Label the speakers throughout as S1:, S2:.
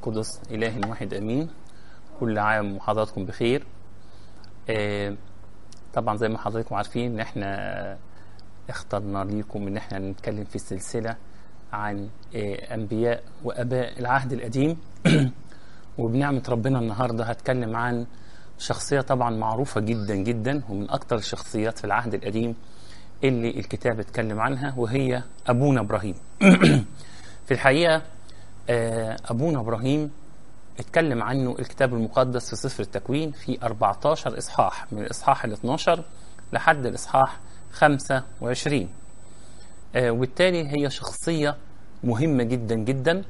S1: القدس إله واحد أمين كل عام وحضراتكم بخير آه، طبعا زي ما حضراتكم عارفين ان احنا اخترنا ليكم ان احنا نتكلم في سلسلة عن آه، انبياء واباء العهد القديم وبنعمة ربنا النهاردة هتكلم عن شخصية طبعا معروفة جدا جدا ومن اكتر الشخصيات في العهد القديم اللي الكتاب اتكلم عنها وهي ابونا ابراهيم في الحقيقة آه، ابونا ابراهيم اتكلم عنه الكتاب المقدس في سفر التكوين في 14 اصحاح من الاصحاح ال 12 لحد الاصحاح 25 آه، وبالتالي هي شخصيه مهمه جدا جدا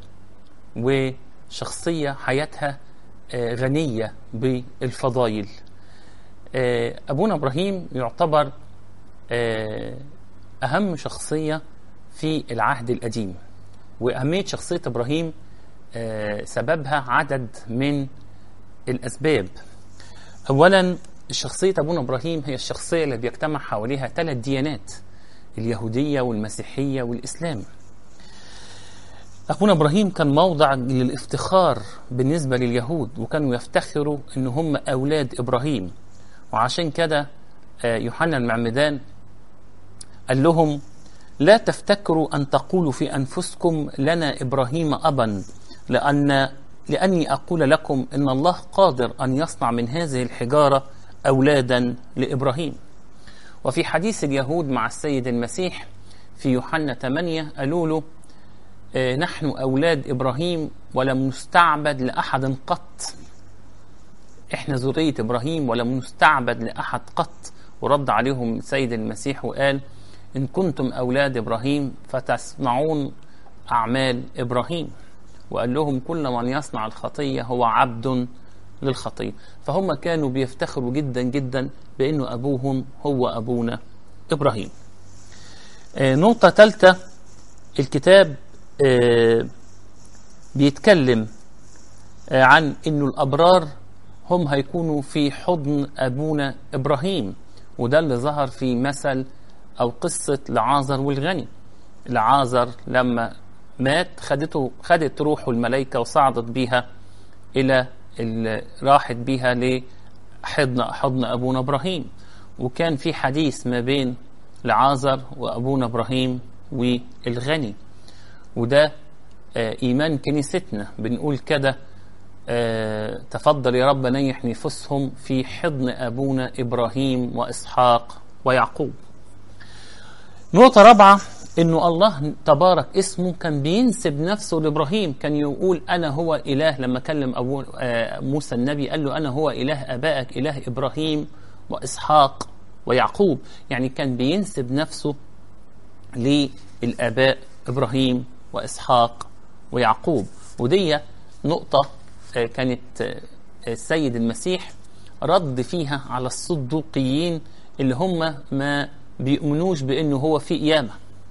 S1: وشخصيه حياتها آه، غنيه بالفضائل آه، ابونا ابراهيم يعتبر آه، اهم شخصيه في العهد القديم واهميه شخصيه ابراهيم آه، سببها عدد من الأسباب أولا شخصية أبونا إبراهيم هي الشخصية اللي بيجتمع حواليها ثلاث ديانات اليهودية والمسيحية والإسلام أبونا إبراهيم كان موضع للافتخار بالنسبة لليهود وكانوا يفتخروا أن هم أولاد إبراهيم وعشان كده آه، يوحنا المعمدان قال لهم لا تفتكروا أن تقولوا في أنفسكم لنا إبراهيم أبا لأن لأني أقول لكم إن الله قادر أن يصنع من هذه الحجارة أولادا لإبراهيم وفي حديث اليهود مع السيد المسيح في يوحنا 8 قالوا له آه، نحن أولاد إبراهيم ولم نستعبد لأحد قط إحنا ذرية إبراهيم ولم نستعبد لأحد قط ورد عليهم السيد المسيح وقال إن كنتم أولاد إبراهيم فتصنعون أعمال إبراهيم وقال لهم كل من يصنع الخطية هو عبد للخطية فهم كانوا بيفتخروا جدا جدا بأنه أبوهم هو أبونا إبراهيم آه، نقطة ثالثة الكتاب آه، بيتكلم آه، عن أنه الأبرار هم هيكونوا في حضن أبونا إبراهيم وده اللي ظهر في مثل أو قصة لعازر والغني لعازر لما مات خدته خدت روحه الملائكة وصعدت بيها إلى ال- راحت بيها لحضن حضن أبونا إبراهيم وكان في حديث ما بين لعازر وأبونا إبراهيم والغني وده آه، إيمان كنيستنا بنقول كده آه، تفضل يا رب نيح نفوسهم في حضن أبونا إبراهيم وإسحاق ويعقوب نقطة رابعة انه الله تبارك اسمه كان بينسب نفسه لابراهيم كان يقول انا هو اله لما كلم ابو آه، موسى النبي قال له انا هو اله ابائك اله ابراهيم واسحاق ويعقوب يعني كان بينسب نفسه للاباء ابراهيم واسحاق ويعقوب ودي نقطة آه، كانت آه، السيد المسيح رد فيها على الصدوقيين اللي هم ما بيؤمنوش بانه هو في قيامه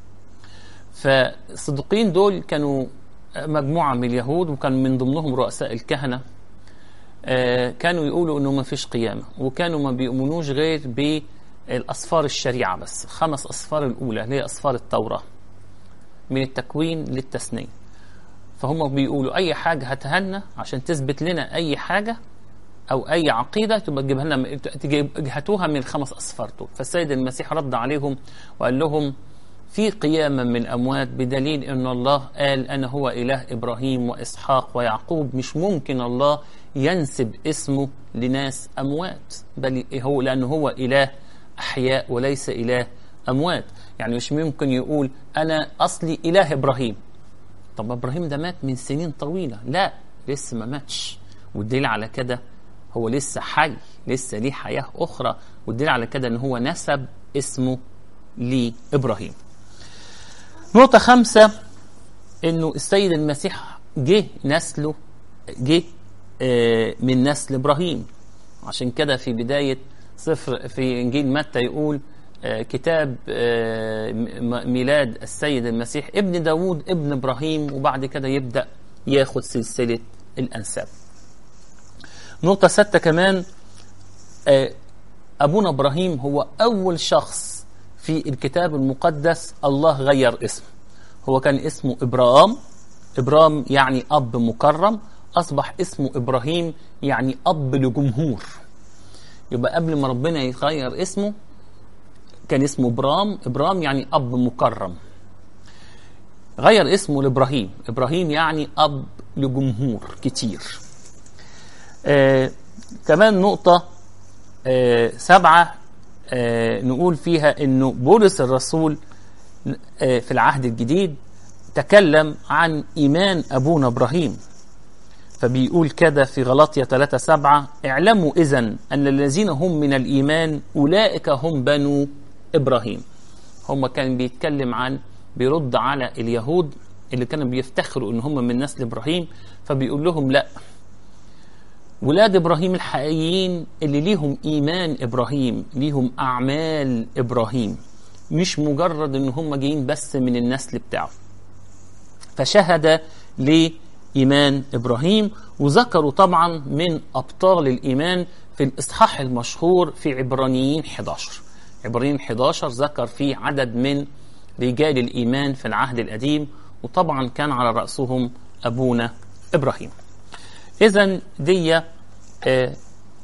S1: فالصديقين دول كانوا مجموعة من اليهود وكان من ضمنهم رؤساء الكهنة آه، كانوا يقولوا انه ما فيش قيامة وكانوا ما بيؤمنوش غير بالأصفار الشريعة بس خمس أصفار الأولى اللي هي أصفار التوراة من التكوين للتثنية فهم بيقولوا أي حاجة هتهنا عشان تثبت لنا أي حاجة أو أي عقيدة تبقى تجيبها لنا تجيب- هاتوها من الخمس أصفار دول فالسيد المسيح رد عليهم وقال لهم في قيامة من الأموات بدليل أن الله قال أنا هو إله إبراهيم وإسحاق ويعقوب مش ممكن الله ينسب اسمه لناس أموات بل هو لأنه هو إله أحياء وليس إله أموات يعني مش ممكن يقول أنا أصلي إله إبراهيم طب إبراهيم ده مات من سنين طويلة لا لسه ما ماتش والدليل على كده هو لسه حي لسه ليه حياة أخرى والدليل على كده أن هو نسب اسمه لإبراهيم نقطة خمسة انه السيد المسيح جه نسله جه آه، من نسل ابراهيم عشان كده في بداية سفر في انجيل متى يقول آه، كتاب آه، م- ميلاد السيد المسيح ابن داوود ابن ابراهيم وبعد كده يبدأ ياخد سلسلة الانساب نقطة ستة كمان آه، أبونا إبراهيم هو أول شخص في الكتاب المقدس الله غير اسمه هو كان اسمه إبرام إبرام يعني أب مكرم أصبح اسمه إبراهيم يعني أب لجمهور يبقى قبل ما ربنا يغير اسمه كان اسمه برام إبرام يعني أب مكرم غير اسمه لإبراهيم إبراهيم يعني أب لجمهور كتير آه كمان نقطة آه سبعة آه نقول فيها انه بولس الرسول آه في العهد الجديد تكلم عن ايمان ابونا ابراهيم فبيقول كده في غلطية 3 7 اعلموا اذا ان الذين هم من الايمان اولئك هم بنو ابراهيم هم كان بيتكلم عن بيرد على اليهود اللي كانوا بيفتخروا ان هم من نسل ابراهيم فبيقول لهم لا ولاد ابراهيم الحقيقيين اللي ليهم ايمان ابراهيم ليهم اعمال ابراهيم مش مجرد ان هم جايين بس من النسل بتاعه فشهد لايمان ابراهيم وذكروا طبعا من ابطال الايمان في الاصحاح المشهور في عبرانيين 11 عبرانيين 11 ذكر فيه عدد من رجال الايمان في العهد القديم وطبعا كان على راسهم ابونا ابراهيم اذا دي آه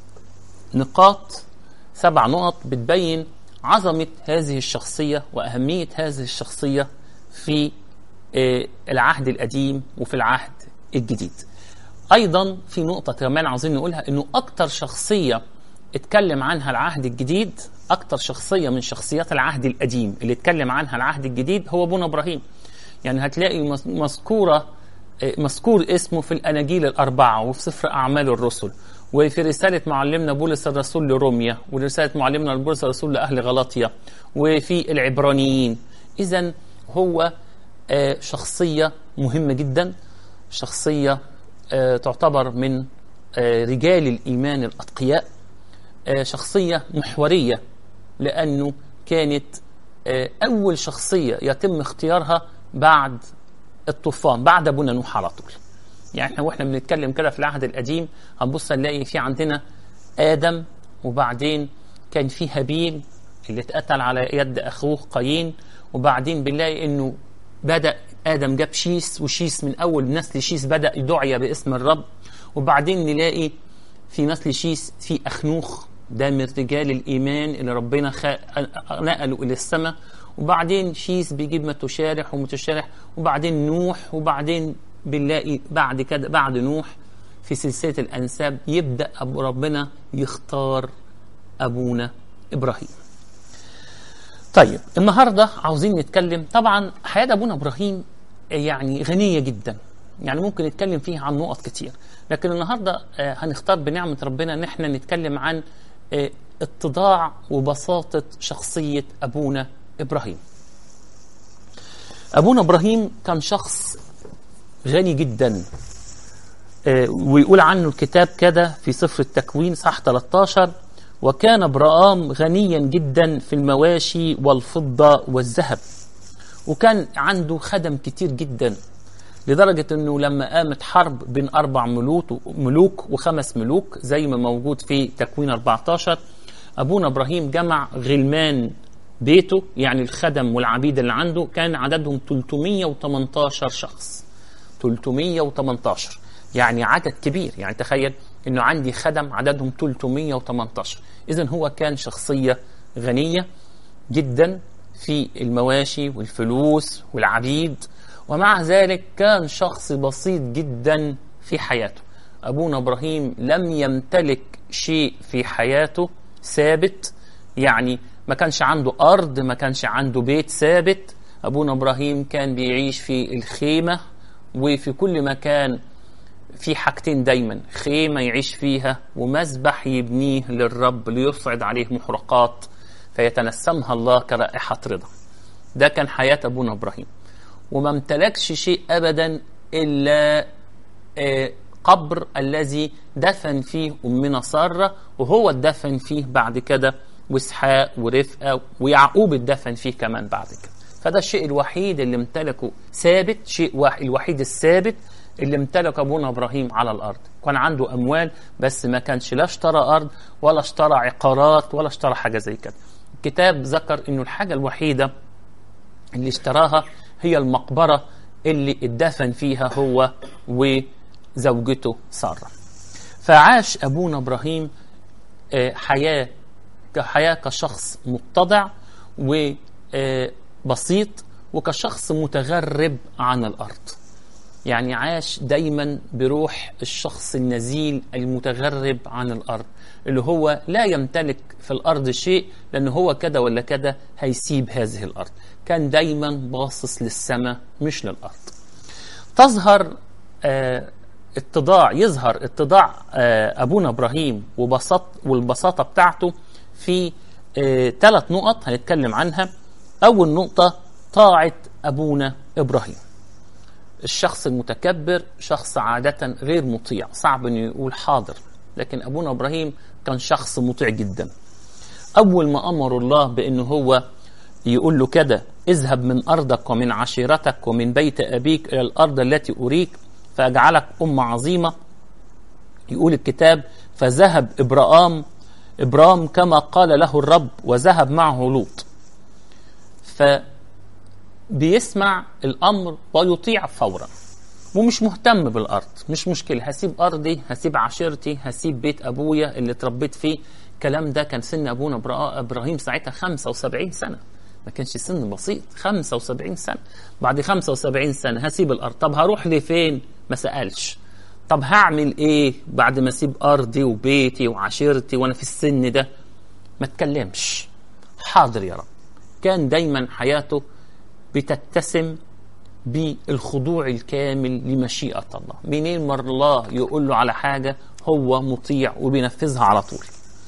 S1: نقاط سبع نقط بتبين عظمة هذه الشخصية وأهمية هذه الشخصية في آه العهد القديم وفي العهد الجديد أيضا في نقطة كمان عاوزين نقولها أنه أكتر شخصية اتكلم عنها العهد الجديد أكتر شخصية من شخصيات العهد القديم اللي اتكلم عنها العهد الجديد هو ابونا إبراهيم يعني هتلاقي مذكورة مذكور اسمه في الأناجيل الأربعة وفي سفر أعمال الرسل وفي رسالة معلمنا بولس الرسول لروميا ورسالة معلمنا بولس الرسول لأهل غلطية وفي العبرانيين إذا هو شخصية مهمة جدا شخصية تعتبر من رجال الإيمان الأتقياء شخصية محورية لأنه كانت أول شخصية يتم اختيارها بعد الطوفان بعد ابونا نوح على طول يعني احنا واحنا بنتكلم كده في العهد القديم هنبص نلاقي في عندنا ادم وبعدين كان في هابيل اللي اتقتل على يد اخوه قايين وبعدين بنلاقي انه بدا ادم جاب شيس وشيس من اول نسل شيس بدا يدعي باسم الرب وبعدين نلاقي في نسل شيس في اخنوخ ده من رجال الايمان اللي ربنا خ... نقلوا الى السماء وبعدين شيس بيجيب متشارح ومتشارح وبعدين نوح وبعدين بنلاقي بعد كده بعد نوح في سلسله الانساب يبدا أبو ربنا يختار ابونا ابراهيم. طيب النهارده عاوزين نتكلم طبعا حياه ابونا ابراهيم يعني غنيه جدا يعني ممكن نتكلم فيها عن نقط كتير لكن النهارده هنختار بنعمه ربنا ان احنا نتكلم عن اتضاع وبساطه شخصيه ابونا ابراهيم. ابونا ابراهيم كان شخص غني جدا ويقول عنه الكتاب كده في سفر التكوين صح 13 وكان ابراهام غنيا جدا في المواشي والفضه والذهب وكان عنده خدم كتير جدا لدرجة انه لما قامت حرب بين اربع ملوك ملوك وخمس ملوك زي ما موجود في تكوين 14 ابونا ابراهيم جمع غلمان بيته يعني الخدم والعبيد اللي عنده كان عددهم 318 شخص 318 يعني عدد كبير يعني تخيل انه عندي خدم عددهم 318 اذا هو كان شخصية غنية جدا في المواشي والفلوس والعبيد ومع ذلك كان شخص بسيط جدا في حياته ابونا ابراهيم لم يمتلك شيء في حياته ثابت يعني ما كانش عنده أرض ما كانش عنده بيت ثابت أبونا إبراهيم كان بيعيش في الخيمة وفي كل مكان في حاجتين دايما خيمة يعيش فيها ومذبح يبنيه للرب ليصعد عليه محرقات فيتنسمها الله كرائحة رضا ده كان حياة أبونا إبراهيم وما امتلكش شيء أبدا إلا قبر الذي دفن فيه أمنا سارة وهو اتدفن فيه بعد كده واسحاق ورفقه ويعقوب اتدفن فيه كمان بعد كده فده الشيء الوحيد اللي امتلكه ثابت شيء واحد الوحيد الثابت اللي امتلك ابونا ابراهيم على الارض كان عنده اموال بس ما كانش لا اشترى ارض ولا اشترى عقارات ولا اشترى حاجه زي كده الكتاب ذكر انه الحاجه الوحيده اللي اشتراها هي المقبره اللي اتدفن فيها هو زوجته سارة فعاش أبونا إبراهيم آه، حياة كحياة كشخص متضع وبسيط وكشخص متغرب عن الأرض يعني عاش دايما بروح الشخص النزيل المتغرب عن الأرض اللي هو لا يمتلك في الأرض شيء لأن هو كده ولا كده هيسيب هذه الأرض كان دايما باصص للسماء مش للأرض تظهر آه اتضاع يظهر اتضاع آه أبونا إبراهيم وبساط والبساطة بتاعته في ثلاث آه نقط هنتكلم عنها أول نقطة طاعة أبونا إبراهيم الشخص المتكبر شخص عادة غير مطيع صعب أنه يقول حاضر لكن أبونا إبراهيم كان شخص مطيع جدا أول ما أمر الله بأنه هو يقول له كده اذهب من أرضك ومن عشيرتك ومن بيت أبيك إلى الأرض التي أريك فأجعلك أمة عظيمة يقول الكتاب فذهب إبرام إبرام كما قال له الرب وذهب معه لوط فبيسمع الأمر ويطيع فورا ومش مهتم بالأرض مش مشكلة هسيب أرضي هسيب عشيرتي هسيب بيت أبويا اللي اتربيت فيه الكلام ده كان سن أبونا إبراهيم ساعتها 75 سنة ما كانش سن بسيط 75 سنة بعد 75 سنة هسيب الأرض طب هروح لفين ما سألش طب هعمل ايه بعد ما اسيب ارضي وبيتي وعشيرتي وانا في السن ده ما اتكلمش حاضر يا رب كان دايما حياته بتتسم بالخضوع الكامل لمشيئة الله منين مر الله يقول له على حاجة هو مطيع وبينفذها على طول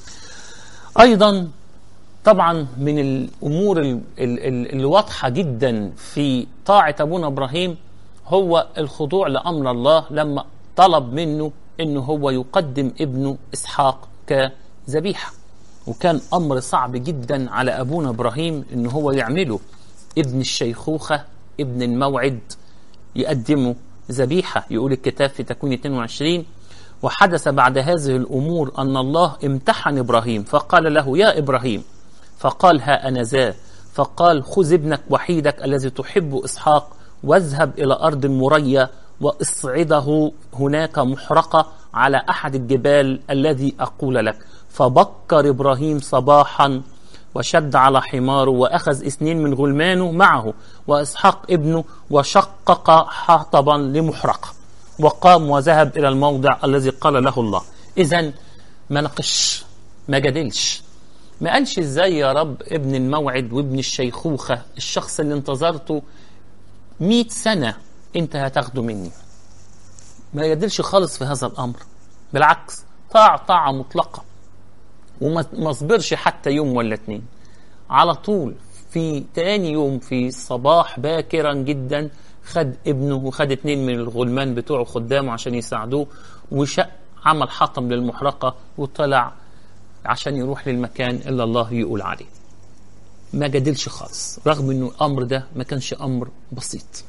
S1: أيضا طبعا من الأمور اللي واضحة جدا في طاعة أبونا إبراهيم هو الخضوع لأمر الله لما طلب منه انه هو يقدم ابنه اسحاق كذبيحه وكان امر صعب جدا على ابونا ابراهيم انه هو يعمله ابن الشيخوخه ابن الموعد يقدمه ذبيحه يقول الكتاب في تكوين 22 وحدث بعد هذه الامور ان الله امتحن ابراهيم فقال له يا ابراهيم فقال ها انا ذا فقال خذ ابنك وحيدك الذي تحب اسحاق واذهب الى ارض مريه واصعده هناك محرقة على أحد الجبال الذي أقول لك فبكر إبراهيم صباحا وشد على حماره وأخذ اثنين من غلمانه معه وإسحاق ابنه وشقق حطبا لمحرقة وقام وذهب إلى الموضع الذي قال له الله إذا ما نقش ما جادلش ما قالش ازاي يا رب ابن الموعد وابن الشيخوخة الشخص اللي انتظرته مئة سنة انت هتاخده مني ما يجادلش خالص في هذا الامر بالعكس طاع طاعه مطلقه وما صبرش حتى يوم ولا اتنين على طول في تاني يوم في الصباح باكرا جدا خد ابنه وخد اتنين من الغلمان بتوعه خدامه عشان يساعدوه وشق عمل حطم للمحرقه وطلع عشان يروح للمكان اللي الله يقول عليه ما جادلش خالص رغم انه الامر ده ما كانش امر بسيط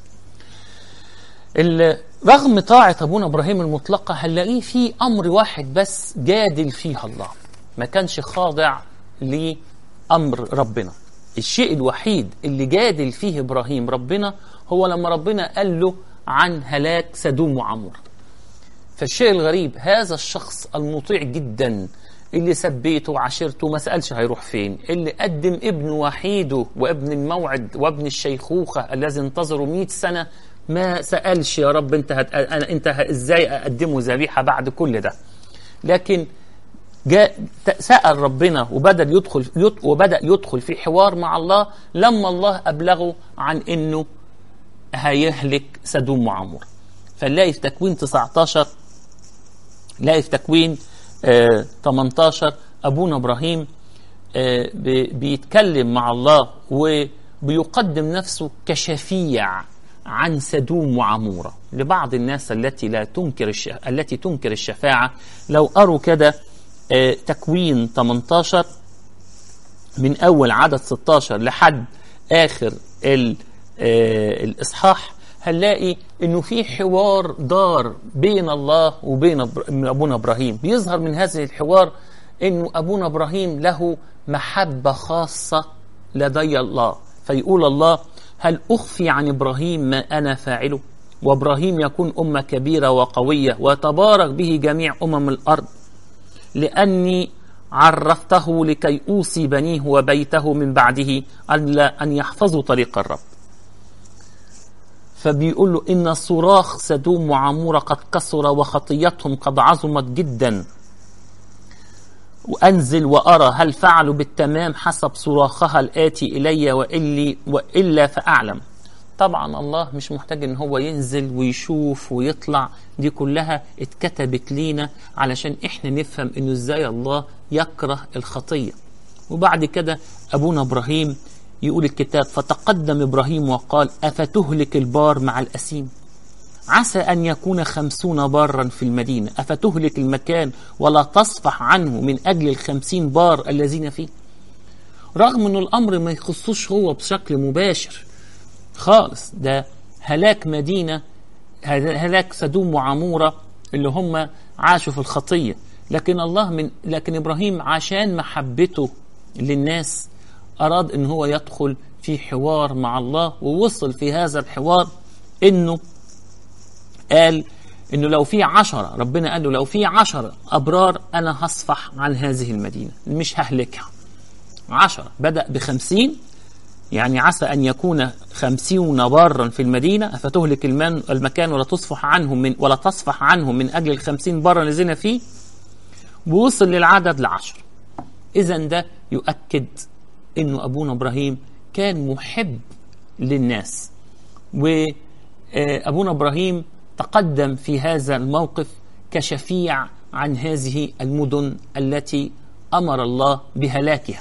S1: رغم طاعة أبونا إبراهيم المطلقة هنلاقيه في أمر واحد بس جادل فيها الله ما كانش خاضع لأمر ربنا الشيء الوحيد اللي جادل فيه إبراهيم ربنا هو لما ربنا قال له عن هلاك سدوم وعمور فالشيء الغريب هذا الشخص المطيع جدا اللي سبيته وعشرته ما سألش هيروح فين اللي قدم ابن وحيده وابن الموعد وابن الشيخوخة الذي انتظروا مئة سنة ما سألش يا رب انت هت... أنا انت ازاي اقدمه ذبيحه بعد كل ده لكن جاء سأل ربنا وبدأ يدخل يد... وبدأ يدخل في حوار مع الله لما الله أبلغه عن إنه هيهلك سدوم وعمور فنلاقي في تكوين 19 نلاقي في تكوين آه 18 أبونا إبراهيم آه بيتكلم مع الله وبيقدم نفسه كشفيع عن سدوم وعمورة لبعض الناس التي لا تنكر الش... التي تنكر الشفاعة لو قروا كده آه تكوين 18 من أول عدد 16 لحد آخر ال... آه الإصحاح هنلاقي إنه في حوار دار بين الله وبين أبونا إبراهيم بيظهر من هذه الحوار إنه أبونا إبراهيم له محبة خاصة لدي الله فيقول الله هل أخفي عن إبراهيم ما أنا فاعله وابراهيم يكون امه كبيره وقويه ويتبارك به جميع امم الارض لاني عرفته لكي اوصي بنيه وبيته من بعده الا ان يحفظوا طريق الرب فبيقول له ان صراخ سدوم وعموره قد كسر وخطيتهم قد عظمت جدا وأنزل وأرى هل فعلوا بالتمام حسب صراخها الآتي إلي وإلي وإلا فأعلم طبعا الله مش محتاج ان هو ينزل ويشوف ويطلع دي كلها اتكتبت لينا علشان احنا نفهم انه ازاي الله يكره الخطية وبعد كده ابونا ابراهيم يقول الكتاب فتقدم ابراهيم وقال افتهلك البار مع الاسيم عسى أن يكون خمسون بارا في المدينة أفتهلك المكان ولا تصفح عنه من أجل الخمسين بار الذين فيه رغم أن الأمر ما يخصوش هو بشكل مباشر خالص ده هلاك مدينة هلاك سدوم وعمورة اللي هم عاشوا في الخطية لكن الله من لكن إبراهيم عشان محبته للناس أراد أن هو يدخل في حوار مع الله ووصل في هذا الحوار أنه قال انه لو في عشرة ربنا قال له لو في عشرة ابرار انا هصفح عن هذه المدينة مش ههلكها عشرة بدأ بخمسين يعني عسى أن يكون خمسين بارا في المدينة أفتهلك المن المكان ولا تصفح عنهم من ولا تصفح عنهم من أجل الخمسين بارا الذين فيه ووصل للعدد لعشر إذا ده يؤكد أنه أبونا إبراهيم كان محب للناس وأبونا إبراهيم تقدم في هذا الموقف كشفيع عن هذه المدن التي امر الله بهلاكها.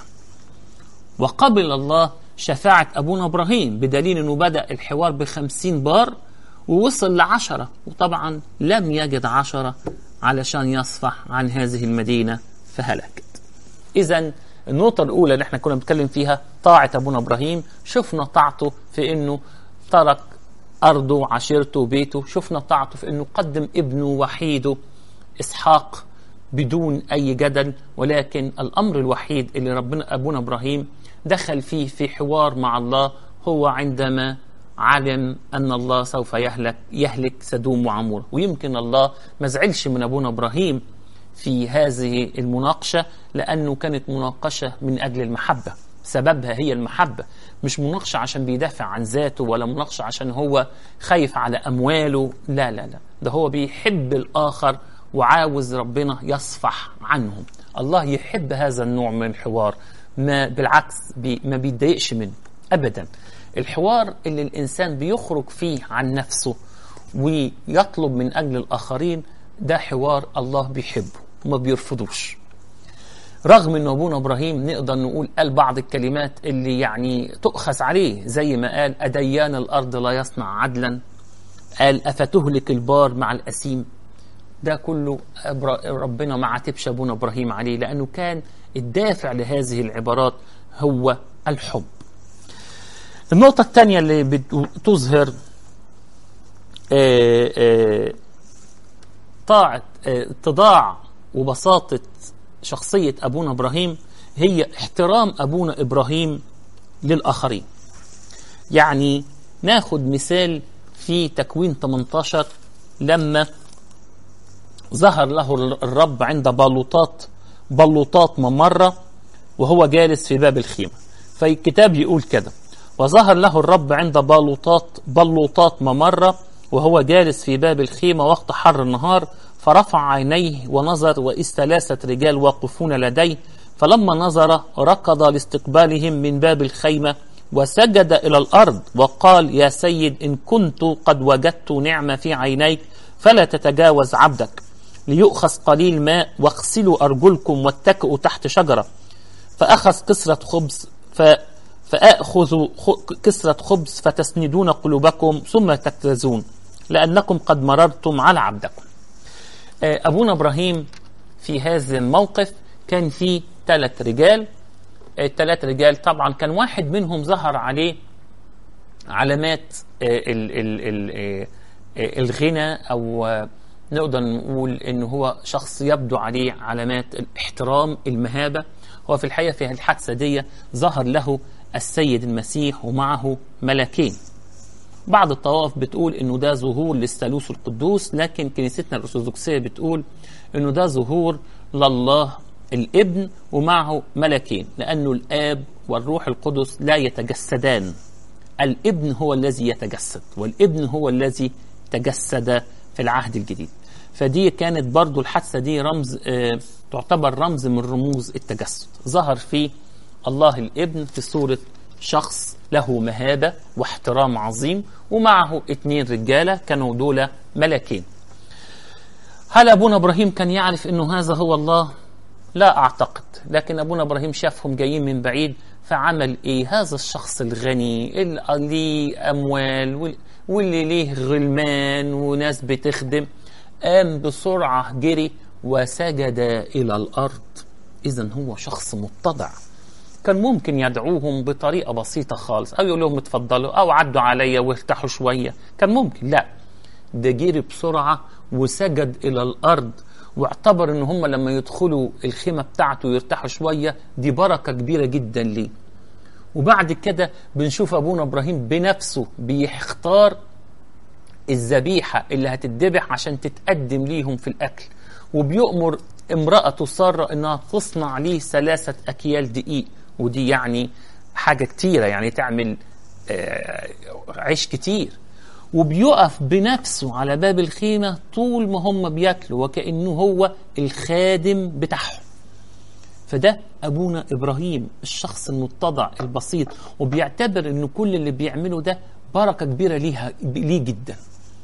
S1: وقبل الله شفاعة أبونا إبراهيم بدليل أنه بدأ الحوار بخمسين بار ووصل لعشرة وطبعا لم يجد عشرة علشان يصفح عن هذه المدينة فهلكت إذا النقطة الأولى اللي احنا كنا بنتكلم فيها طاعة أبونا إبراهيم شفنا طاعته في أنه ترك أرضه وعشيرته وبيته شفنا طاعته في أنه قدم ابنه وحيده إسحاق بدون أي جدل ولكن الأمر الوحيد اللي ربنا أبونا إبراهيم دخل فيه في حوار مع الله هو عندما علم أن الله سوف يهلك يهلك سدوم وعمور ويمكن الله ما زعلش من أبونا إبراهيم في هذه المناقشة لأنه كانت مناقشة من أجل المحبة سببها هي المحبة مش مناقشة عشان بيدافع عن ذاته ولا مناقشة عشان هو خايف على أمواله لا لا لا ده هو بيحب الآخر وعاوز ربنا يصفح عنهم الله يحب هذا النوع من الحوار ما بالعكس بي ما بيتضايقش منه أبدا الحوار اللي الإنسان بيخرج فيه عن نفسه ويطلب من أجل الآخرين ده حوار الله بيحبه وما بيرفضوش رغم ان ابونا ابراهيم نقدر نقول قال بعض الكلمات اللي يعني تؤخذ عليه زي ما قال اديان الارض لا يصنع عدلا قال افتهلك البار مع الاسيم ده كله ربنا ما عاتبش ابونا ابراهيم عليه لانه كان الدافع لهذه العبارات هو الحب النقطة الثانية اللي بتظهر طاعة اتضاع وبساطة شخصية أبونا إبراهيم هي احترام أبونا إبراهيم للآخرين يعني ناخد مثال في تكوين 18 لما ظهر له الرب عند بلوطات بلوطات ممرة وهو جالس في باب الخيمة فالكتاب يقول كده وظهر له الرب عند بلوطات بلوطات ممرة وهو جالس في باب الخيمة وقت حر النهار فرفع عينيه ونظر وإذ ثلاثة رجال واقفون لديه فلما نظر ركض لاستقبالهم من باب الخيمة وسجد إلى الأرض وقال يا سيد إن كنت قد وجدت نعمة في عينيك فلا تتجاوز عبدك ليؤخذ قليل ماء واغسلوا أرجلكم واتكئوا تحت شجرة فأخذ كسرة خبز ف فأخذوا كسرة خبز فتسندون قلوبكم ثم تكتزون لأنكم قد مررتم على عبدكم أبونا إبراهيم في هذا الموقف كان فيه ثلاث رجال الثلاث رجال طبعا كان واحد منهم ظهر عليه علامات ال ال ال الغنى أو نقدر نقول إنه هو شخص يبدو عليه علامات الاحترام المهابة هو في الحقيقة في الحادثة دي ظهر له السيد المسيح ومعه ملكين بعض الطوائف بتقول انه ده ظهور للثالوث القدوس لكن كنيستنا الارثوذكسيه بتقول انه ده ظهور لله الابن ومعه ملكين لانه الاب والروح القدس لا يتجسدان الابن هو الذي يتجسد والابن هو الذي تجسد في العهد الجديد فدي كانت برضو الحادثة دي رمز آه تعتبر رمز من رموز التجسد ظهر في الله الابن في صورة شخص له مهابة واحترام عظيم ومعه اتنين رجالة كانوا دول ملكين هل أبونا إبراهيم كان يعرف أنه هذا هو الله؟ لا أعتقد لكن أبونا إبراهيم شافهم جايين من بعيد فعمل إيه هذا الشخص الغني اللي ليه أموال واللي ليه غلمان وناس بتخدم قام بسرعة جري وسجد إلى الأرض إذا هو شخص متضع كان ممكن يدعوهم بطريقة بسيطة خالص أو يقول لهم اتفضلوا أو عدوا عليا وارتاحوا شوية كان ممكن لا ده جري بسرعة وسجد إلى الأرض واعتبر ان هم لما يدخلوا الخيمة بتاعته ويرتاحوا شوية دي بركة كبيرة جدا ليه وبعد كده بنشوف ابونا ابراهيم بنفسه بيختار الذبيحة اللي هتتذبح عشان تتقدم ليهم في الأكل وبيؤمر امرأته سارة إنها تصنع ليه ثلاثة أكيال دقيق ودي يعني حاجة كتيرة يعني تعمل آه عيش كتير وبيقف بنفسه على باب الخيمة طول ما هم بياكلوا وكأنه هو الخادم بتاعهم فده أبونا إبراهيم الشخص المتضع البسيط وبيعتبر إن كل اللي بيعمله ده بركة كبيرة ليها ليه جدا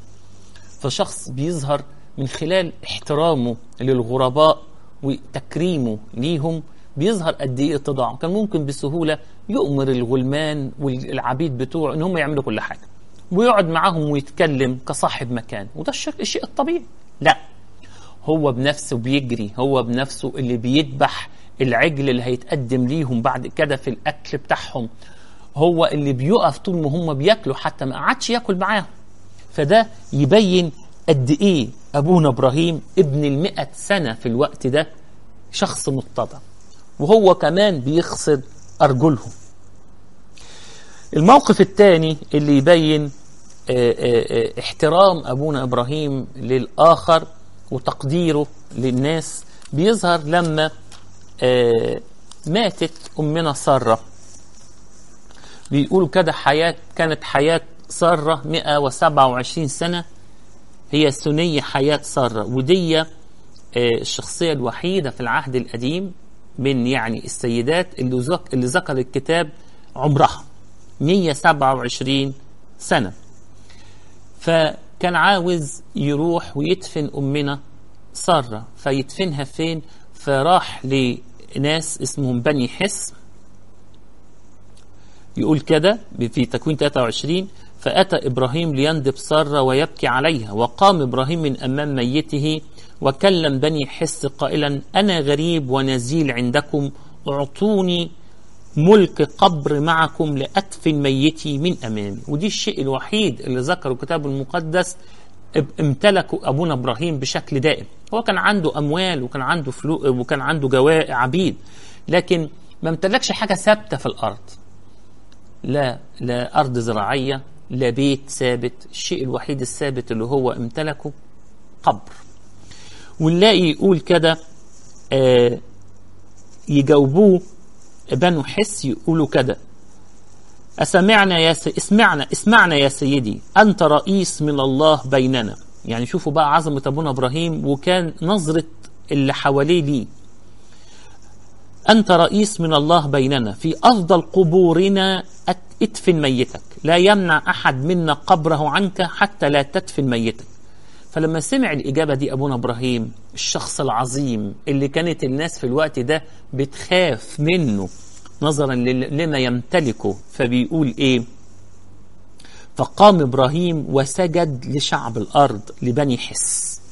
S1: فشخص بيظهر من خلال احترامه للغرباء وتكريمه ليهم بيظهر قد ايه اتضاعه كان ممكن بسهوله يؤمر الغلمان والعبيد بتوعه ان هم يعملوا كل حاجه ويقعد معاهم ويتكلم كصاحب مكان وده الشيء الطبيعي لا هو بنفسه بيجري هو بنفسه اللي بيذبح العجل اللي هيتقدم ليهم بعد كده في الاكل بتاعهم هو اللي بيقف طول ما هم بياكلوا حتى ما قعدش ياكل معاهم فده يبين قد ايه ابونا ابراهيم ابن المئة سنة في الوقت ده شخص متضع وهو كمان بيغسل ارجلهم الموقف الثاني اللي يبين اه اه اه احترام ابونا ابراهيم للاخر وتقديره للناس بيظهر لما ماتت امنا ساره بيقولوا كده حياه كانت حياه ساره 127 سنه هي ثنيه حياه ساره ودي الشخصيه الوحيده في العهد القديم من يعني السيدات اللي ذك اللي ذكر الكتاب عمرها 127 سنه فكان عاوز يروح ويدفن امنا ساره فيدفنها فين فراح لناس اسمهم بني حس يقول كده في تكوين 23 فأتى إبراهيم ليندب سارة ويبكي عليها وقام إبراهيم من أمام ميته وكلم بني حس قائلا أنا غريب ونزيل عندكم اعطوني ملك قبر معكم لأدفن ميتي من أمامي ودي الشيء الوحيد اللي ذكره الكتاب المقدس امتلكوا ابونا ابراهيم بشكل دائم هو كان عنده اموال وكان عنده فلوس وكان عنده جواء عبيد لكن ما امتلكش حاجه ثابته في الارض لا لا ارض زراعيه لا بيت ثابت الشيء الوحيد الثابت اللي هو امتلكه قبر ونلاقي يقول كده آه يجاوبوه بنو حس يقولوا كده أسمعنا يا س... اسمعنا اسمعنا يا سيدي أنت رئيس من الله بيننا يعني شوفوا بقى عظمة أبونا إبراهيم وكان نظرة اللي حواليه ليه أنت رئيس من الله بيننا في أفضل قبورنا ادفن ميتك لا يمنع أحد منا قبره عنك حتى لا تدفن ميتك فلما سمع الإجابة دي أبونا إبراهيم الشخص العظيم اللي كانت الناس في الوقت ده بتخاف منه نظرا لما يمتلكه فبيقول ايه فقام ابراهيم وسجد لشعب الارض لبني حس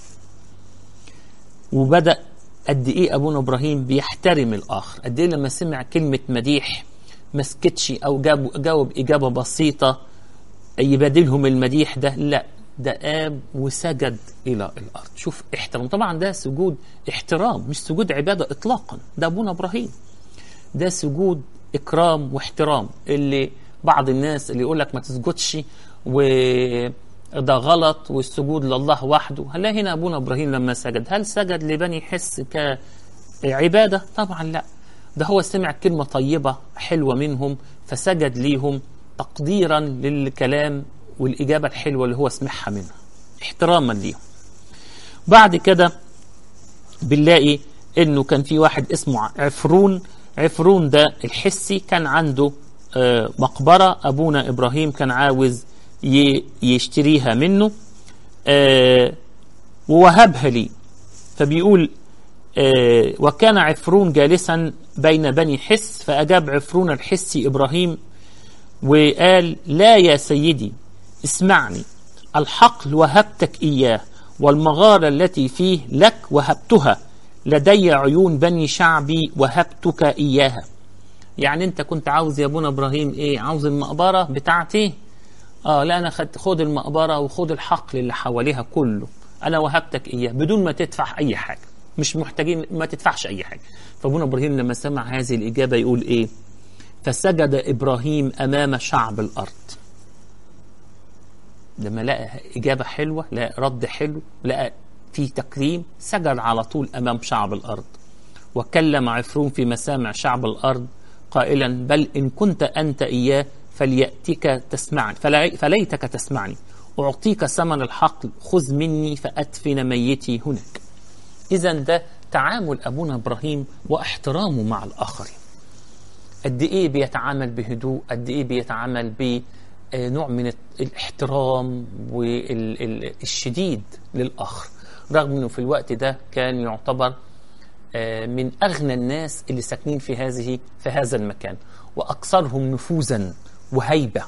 S1: وبدا قد ايه ابونا ابراهيم بيحترم الاخر قد ايه لما سمع كلمه مديح ما سكتش او جاب جاوب اجابه بسيطه يبادلهم المديح ده لا ده قام وسجد الى الارض شوف احترام طبعا ده سجود احترام مش سجود عباده اطلاقا ده ابونا ابراهيم ده سجود اكرام واحترام اللي بعض الناس اللي يقول لك ما تسجدش وده غلط والسجود لله وحده هنلاقي هنا أبونا إبراهيم لما سجد هل سجد لبني حس كعبادة طبعا لا ده هو سمع كلمة طيبة حلوة منهم فسجد ليهم تقديرا للكلام والإجابة الحلوة اللي هو سمعها منهم احتراما ليهم بعد كده بنلاقي انه كان في واحد اسمه عفرون عفرون ده الحسي كان عنده آه، مقبرة أبونا إبراهيم كان عاوز ي- يشتريها منه آه، ووهبها لي فبيقول آه، وكان عفرون جالسا بين بني حس فأجاب عفرون الحسي إبراهيم وقال لا يا سيدي اسمعني الحقل وهبتك إياه والمغارة التي فيه لك وهبتها لدي عيون بني شعبي وهبتك إياها يعني انت كنت عاوز يا ابونا ابراهيم ايه عاوز المقبرة بتاعتي اه لا انا خد خد المقبرة وخد الحقل اللي حواليها كله انا وهبتك اياه بدون ما تدفع اي حاجة مش محتاجين ما تدفعش اي حاجة فابونا ابراهيم لما سمع هذه الاجابة يقول ايه فسجد ابراهيم امام شعب الارض لما لقى إجابة حلوة لقى رد حلو لقى في تكريم سجد على طول أمام شعب الأرض وكلم عفرون في مسامع شعب الأرض قائلا بل إن كنت أنت إياه فليأتك تسمعني فلي- فليتك تسمعني أعطيك ثمن الحقل خذ مني فأدفن ميتي هناك إذا ده تعامل أبونا إبراهيم واحترامه مع الآخرين قد ايه بيتعامل بهدوء قد ايه بيتعامل بنوع من الاحترام والشديد للاخر رغم انه في الوقت ده كان يعتبر آه، من اغنى الناس اللي ساكنين في هذه في هذا المكان واكثرهم نفوذا وهيبه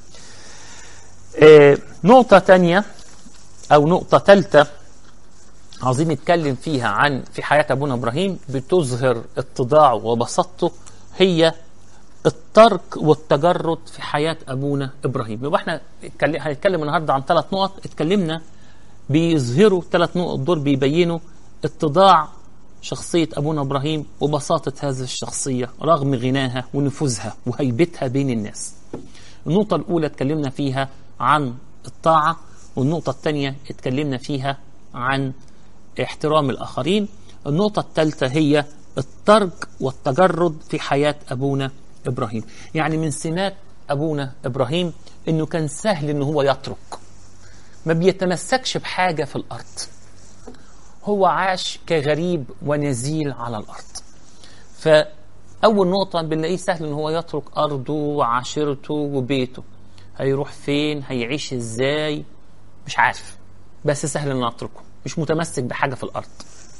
S1: آه، نقطه تانية او نقطه ثالثه عاوزين نتكلم فيها عن في حياة أبونا إبراهيم بتظهر اتضاعه وبساطته هي الترك والتجرد في حياة أبونا إبراهيم يبقى احنا اتكلم- هنتكلم النهاردة عن ثلاث نقط اتكلمنا بيظهروا ثلاث نقط دول بيبينوا اتضاع شخصية أبونا إبراهيم وبساطة هذه الشخصية رغم غناها ونفوذها وهيبتها بين الناس النقطة الأولى اتكلمنا فيها عن الطاعة والنقطة الثانية اتكلمنا فيها عن احترام الآخرين النقطة الثالثة هي الترك والتجرد في حياة أبونا إبراهيم يعني من سمات أبونا إبراهيم أنه كان سهل أنه هو يترك ما بيتمسكش بحاجة في الأرض هو عاش كغريب ونزيل على الأرض فأول نقطة بنلاقيه سهل أن هو يترك أرضه وعشيرته وبيته هيروح فين هيعيش إزاي مش عارف بس سهل أن أتركه مش متمسك بحاجة في الأرض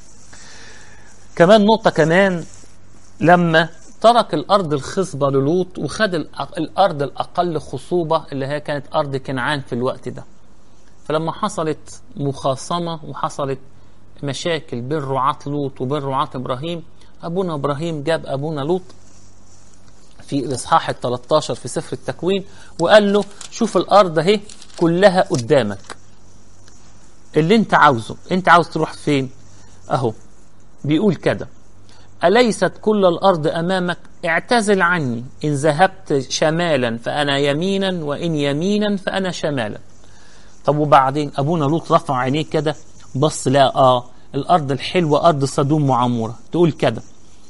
S1: كمان نقطة كمان لما ترك الأرض الخصبة للوط وخد الأ- الأرض الأقل خصوبة اللي هي كانت أرض كنعان في الوقت ده فلما حصلت مخاصمة وحصلت مشاكل بين رعاة لوط وبين رعاة إبراهيم أبونا إبراهيم جاب أبونا لوط في الإصحاح ال 13 في سفر التكوين وقال له شوف الأرض أهي كلها قدامك اللي أنت عاوزه أنت عاوز تروح فين أهو بيقول كده أليست كل الأرض أمامك اعتزل عني إن ذهبت شمالا فأنا يمينا وإن يمينا فأنا شمالا طب وبعدين أبونا لوط رفع عينيه كده بص لا آه الأرض الحلوة أرض سدوم وعمورة تقول كده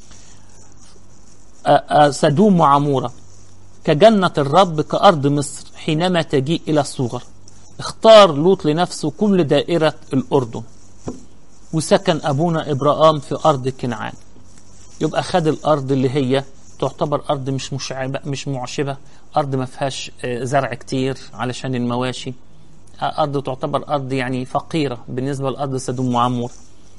S1: آه آه سدوم وعمورة كجنة الرب كأرض مصر حينما تجيء إلى الصغر اختار لوط لنفسه كل دائرة الأردن وسكن أبونا إبراهام في أرض كنعان يبقى خد الأرض اللي هي تعتبر أرض مش مشعبة مش معشبة أرض ما فيهاش آه، زرع كتير علشان المواشي آه، أرض تعتبر أرض يعني فقيرة بالنسبة لأرض سدوم وعمور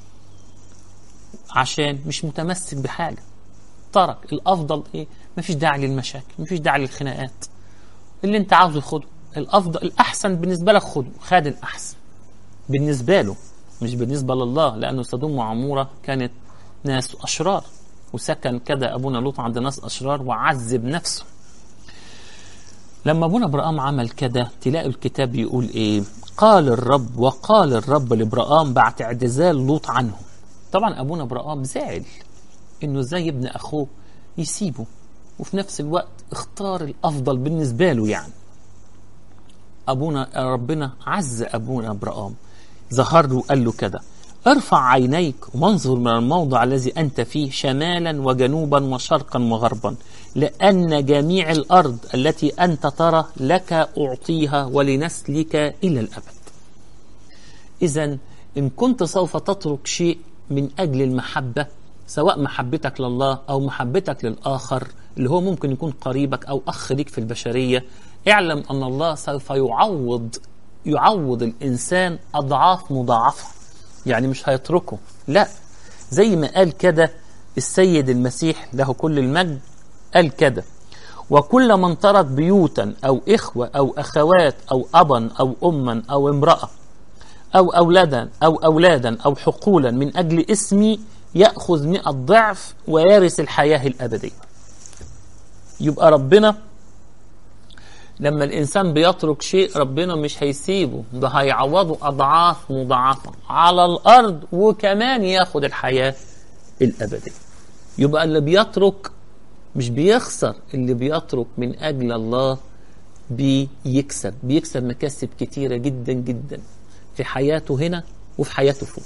S1: عشان مش متمسك بحاجة ترك الأفضل إيه مفيش داعي للمشاكل مفيش داعي للخناقات اللي أنت عاوزه خده الأفضل الأحسن بالنسبة لك خده خد الأحسن بالنسبة له مش بالنسبة لله لأنه سدوم وعمورة كانت ناس أشرار وسكن كده أبونا لوط عند ناس أشرار وعذب نفسه لما أبونا إبراهام عمل كده تلاقي الكتاب يقول إيه قال الرب وقال الرب لإبراهام بعد اعتزال لوط عنه طبعا أبونا إبراهام زعل إنه إزاي ابن أخوه يسيبه وفي نفس الوقت اختار الأفضل بالنسبة له يعني ابونا ربنا عز ابونا ابراهام ظهر له وقال له كده ارفع عينيك وانظر من الموضع الذي انت فيه شمالا وجنوبا وشرقا وغربا لان جميع الارض التي انت ترى لك اعطيها ولنسلك الى الابد اذا ان كنت سوف تترك شيء من اجل المحبه سواء محبتك لله او محبتك للاخر اللي هو ممكن يكون قريبك او اخ ليك في البشريه اعلم ان الله سوف يعوض يعوض الانسان اضعاف مضاعفه يعني مش هيتركه لا زي ما قال كده السيد المسيح له كل المجد قال كده وكل من ترك بيوتا او اخوه او اخوات او ابا او اما او امراه او اولادا او اولادا او حقولا من اجل اسمي ياخذ مئة ضعف ويرث الحياه الابديه يبقى ربنا لما الانسان بيترك شيء ربنا مش هيسيبه ده هيعوضه اضعاف مضاعفه على الارض وكمان ياخد الحياه الابديه يبقى اللي بيترك مش بيخسر اللي بيترك من اجل الله بيكسب بيكسب مكاسب كتيره جدا جدا في حياته هنا وفي حياته فوق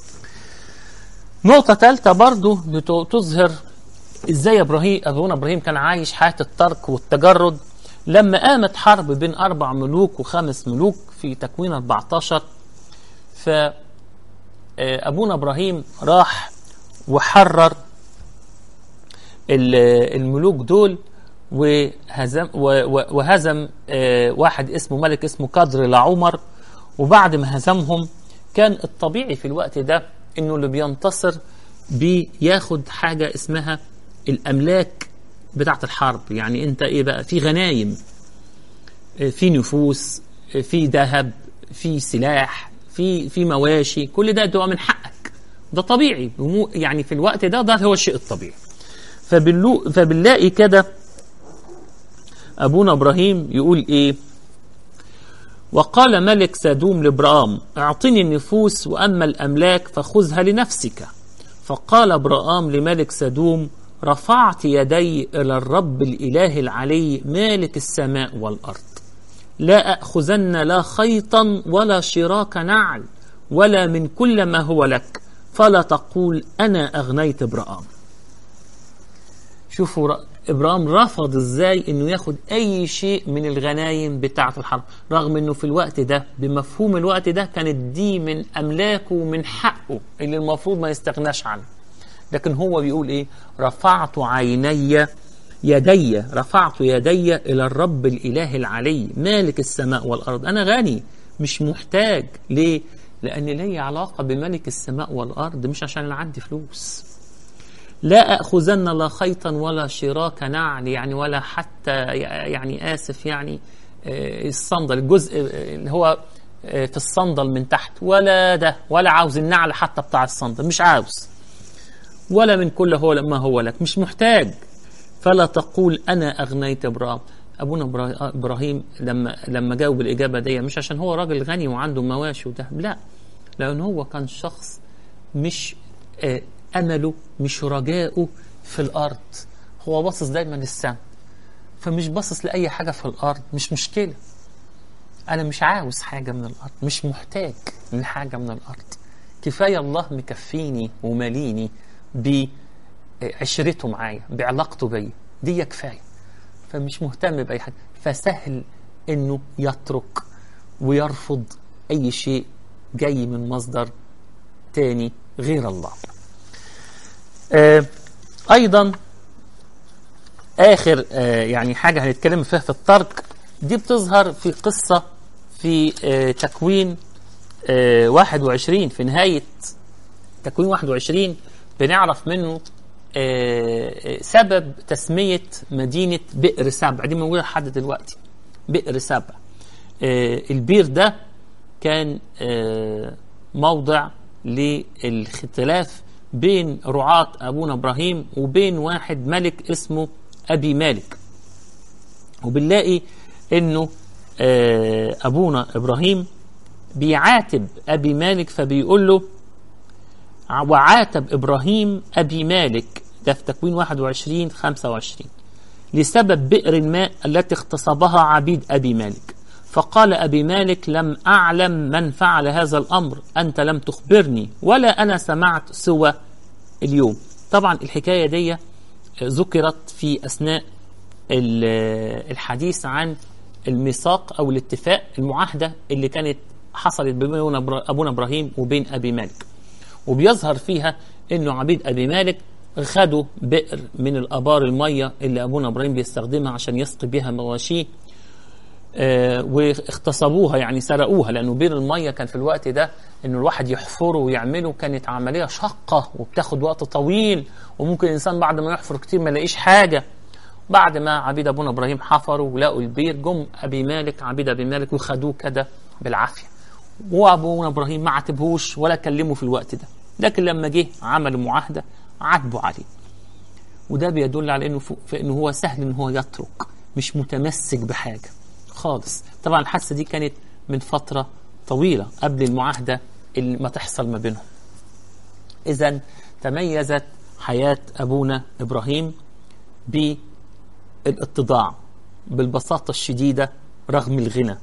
S1: نقطة ثالثة برضو بتظهر ازاي ابراهيم ابونا ابراهيم كان عايش حياة الترك والتجرد لما قامت حرب بين اربع ملوك وخمس ملوك في تكوين 14 ف ابونا ابراهيم راح وحرر الملوك دول وهزم وهزم واحد اسمه ملك اسمه قدر لعمر وبعد ما هزمهم كان الطبيعي في الوقت ده انه اللي بينتصر بياخد حاجه اسمها الاملاك بتاعه الحرب يعني انت ايه بقى في غنايم في نفوس في ذهب في سلاح في في مواشي كل ده ده من حقك ده طبيعي يعني في الوقت ده ده هو الشيء الطبيعي فبنلو فبنلاقي كده ابونا ابراهيم يقول ايه وقال ملك سادوم لابرام اعطني النفوس واما الاملاك فخذها لنفسك فقال ابرام لملك سادوم رفعت يدي الى الرب الاله العلي مالك السماء والارض لا اخذن لا خيطا ولا شراك نعل ولا من كل ما هو لك فلا تقول انا اغنيت ابرام شوفوا ابراهيم رفض ازاي انه ياخد اي شيء من الغنايم بتاعه الحرب رغم انه في الوقت ده بمفهوم الوقت ده كانت دي من املاكه ومن حقه اللي المفروض ما يستغناش عنه لكن هو بيقول ايه رفعت عيني يدي رفعت يدي الى الرب الاله العلي مالك السماء والارض انا غني مش محتاج ليه لان لي علاقه بملك السماء والارض مش عشان انا عندي فلوس لا أخذن لا خيطا ولا شراك نعل يعني ولا حتى يعني آسف يعني الصندل الجزء اللي هو في الصندل من تحت ولا ده ولا عاوز النعل حتى بتاع الصندل مش عاوز ولا من كل هو ما هو لك مش محتاج فلا تقول أنا أغنيت إبراهيم أبونا إبراهيم لما لما جاوب الإجابة دي مش عشان هو راجل غني وعنده مواشي وذهب لا لأن هو كان شخص مش امله مش رجاؤه في الارض هو باصص دايما للسماء فمش باصص لاي حاجه في الارض مش مشكله انا مش عاوز حاجه من الارض مش محتاج لحاجه من الارض كفايه الله مكفيني وماليني بعشرته معايا بعلاقته بيا دي كفايه فمش مهتم باي حاجه فسهل انه يترك ويرفض اي شيء جاي من مصدر تاني غير الله آه ايضا اخر آه يعني حاجه هنتكلم فيها في الترك دي بتظهر في قصه في آه تكوين 21 في نهايه تكوين 21 بنعرف منه سبب تسميه مدينه بئر سبع دي موجوده لحد دلوقتي بئر سبع البير ده كان موضع للاختلاف بين رعاة أبونا إبراهيم وبين واحد ملك اسمه أبي مالك وبنلاقي إنه أبونا إبراهيم بيعاتب أبي مالك فبيقول له وعاتب إبراهيم أبي مالك ده في تكوين 21 25 لسبب بئر الماء التي اغتصبها عبيد أبي مالك فقال أبي مالك لم أعلم من فعل هذا الأمر أنت لم تخبرني ولا أنا سمعت سوى اليوم طبعا الحكاية دي ذكرت في أثناء ال- الحديث عن الميثاق أو الاتفاق المعاهدة اللي كانت حصلت بين أبونا إبراهيم وبين أبي مالك وبيظهر فيها انه عبيد ابي مالك خدوا بئر من الابار الميه اللي ابونا ابراهيم بيستخدمها عشان يسقي بها مواشيه آه، واغتصبوها يعني سرقوها لانه بئر الميه كان في الوقت ده انه الواحد يحفره ويعمله كانت عمليه شاقه وبتاخد وقت طويل وممكن الانسان بعد ما يحفر كتير ما يلاقيش حاجه بعد ما عبيد ابونا ابراهيم حفروا ولقوا البير جم ابي مالك عبيد ابي مالك وخدوه كده بالعافيه وابونا ابراهيم ما عاتبهوش ولا كلمه في الوقت ده لكن لما جه عملوا معاهده عاتبوا عليه وده بيدل على انه فوق- في انه هو سهل ان هو يترك مش متمسك بحاجه خالص طبعا الحادثه دي كانت من فتره طويله قبل المعاهده اللي ما تحصل ما بينهم اذا تميزت حياه ابونا ابراهيم بالاتضاع بالبساطه الشديده رغم الغنى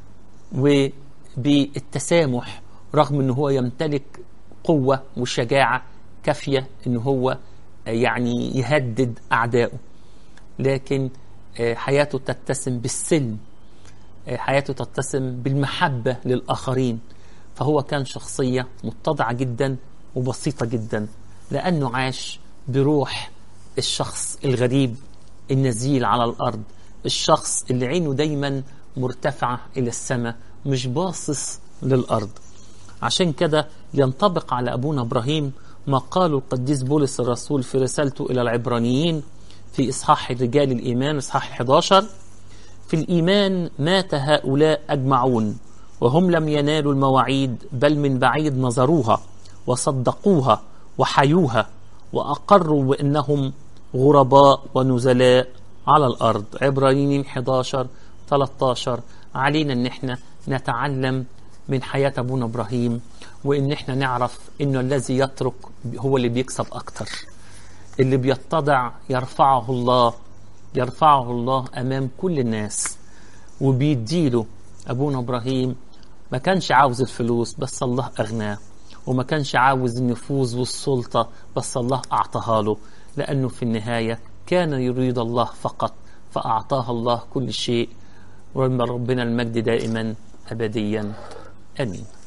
S1: وبالتسامح رغم ان هو يمتلك قوة وشجاعة كافية ان هو يعني يهدد اعدائه لكن آه، حياته تتسم بالسلم آه، حياته تتسم بالمحبة للآخرين فهو كان شخصية متضعة جدا وبسيطة جدا لأنه عاش بروح الشخص الغريب النزيل على الأرض الشخص اللي عينه دايما مرتفعة إلى السماء مش باصص للأرض عشان كده ينطبق على أبونا إبراهيم ما قاله القديس بولس الرسول في رسالته إلى العبرانيين في إصحاح رجال الإيمان إصحاح 11 في الإيمان مات هؤلاء أجمعون وهم لم ينالوا المواعيد بل من بعيد نظروها وصدقوها وحيوها وأقروا بأنهم غرباء ونزلاء على الأرض عبرانيين 11 13 علينا أن احنا نتعلم من حياة أبونا إبراهيم وإن احنا نعرف إنه الذي يترك هو اللي بيكسب أكتر اللي بيتضع يرفعه الله يرفعه الله أمام كل الناس وبيديله أبونا إبراهيم ما كانش عاوز الفلوس بس الله أغناه وما كانش عاوز النفوذ والسلطة بس الله أعطاها له لأنه في النهاية كان يريد الله فقط فأعطاه الله كل شيء وربنا المجد دائما أبديا آمين